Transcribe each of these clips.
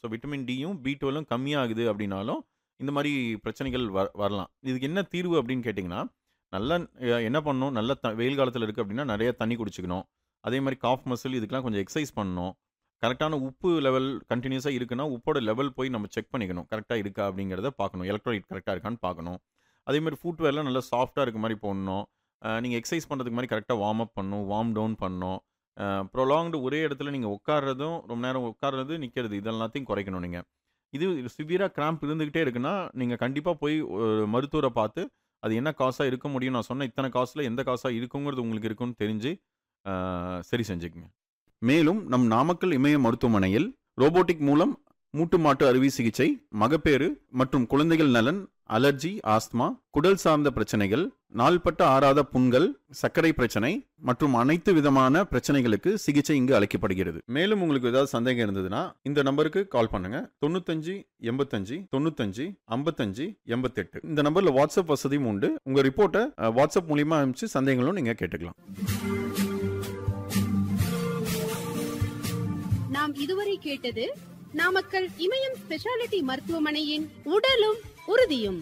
so vitamin டியும் B டுவெலும் கம்மியாகுது அப்படின்னாலும் இந்த மாதிரி பிரச்சனைகள் வ வரலாம் இதுக்கு என்ன தீர்வு அப்படின்னு கேட்டிங்கன்னா நல்லா அஹ், என்ன பண்ணணும் நல்ல த வெயில் காலத்தில் இருக்குது அப்படின்னா நிறைய தண்ணி குடிச்சுக்கணும் அதே மாதிரி காஃப் மசில் இதுக்கெல்லாம் கொஞ்சம் எக்ஸசைஸ் பண்ணணும் கரெக்டான உப்பு லெவல் கண்டினியூஸாக இருக்குன்னா உப்போட லெவல் போய் நம்ம செக் பண்ணிக்கணும் கரெக்டாக இருக்கா அப்படிங்கிறத பார்க்கணும் எலக்ட்ரோலைட் கரெக்டாக இருக்கான்னு பார்க்கணும் அதே மாதிரி ஃபுட்வேர்லாம் நல்லா சாஃப்டாக இருக்க மாதிரி போடணும் நீங்கள் எக்ஸசைஸ் பண்ணுறதுக்கு மாதிரி கரெக்டாக வார்ம் அப் பண்ணணும் வார்ம் டவுன் பண்ணணும் ப்ரொலாங்டு ஒரே இடத்துல நீங்கள் உட்கார்றதும் ரொம்ப நேரம் உட்கார்றது நிற்கிறது இதெல்லாத்தையும் குறைக்கணும் நீங்கள் இது சிவியராக கிராம்ப் இருந்துக்கிட்டே இருக்குன்னா நீங்கள் கண்டிப்பாக போய் ஒரு மருத்துவரை பார்த்து அது என்ன காசாக இருக்க முடியும் நான் சொன்ன இத்தனை காசில் எந்த காசாக இருக்குங்கிறது உங்களுக்கு இருக்குன்னு தெரிஞ்சு அஹ், சரி செஞ்சுக்கங்க மேலும் நம் நாமக்கல் இமய மருத்துவமனையில் ரோபோட்டிக் மூலம் மூட்டு மாட்டு அறுவை சிகிச்சை மகப்பேறு மற்றும் குழந்தைகள் நலன் அலர்ஜி ஆஸ்துமா குடல் சார்ந்த பிரச்சனைகள் நாள்பட்ட ஆறாத புண்கள் சர்க்கரை பிரச்சனை மற்றும் அனைத்து விதமான பிரச்சனைகளுக்கு சிகிச்சை இங்கு அளிக்கப்படுகிறது மேலும் உங்களுக்கு ஏதாவது சந்தேகம் இருந்ததுன்னா இந்த நம்பருக்கு கால் பண்ணுங்க தொண்ணூத்தஞ்சு எண்பத்தஞ்சு தொண்ணூத்தஞ்சு ஐம்பத்தஞ்சு எண்பத்தெட்டு இந்த நம்பர்ல வாட்ஸ்அப் வசதியும் உண்டு உங்க ரிப்போர்ட்டை அஹ், வாட்ஸ்அப் மூலியமா அனுப்பிச்சு சந்தேகங்களும் நீங்க கேட்டுக்கலாம் நாம் இதுவரை கேட்டது நாமக்கல் இமயம் ஸ்பெஷாலிட்டி மருத்துவமனையின் உடலும் உறுதியும்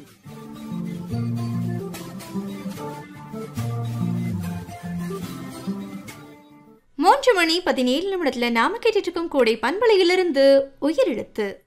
மூன்று மணி பதினேழு நிமிடத்துல நாம கேட்டுட்டு இருக்கும் கூடை பண்பலையிலிருந்து உயிரெழுத்து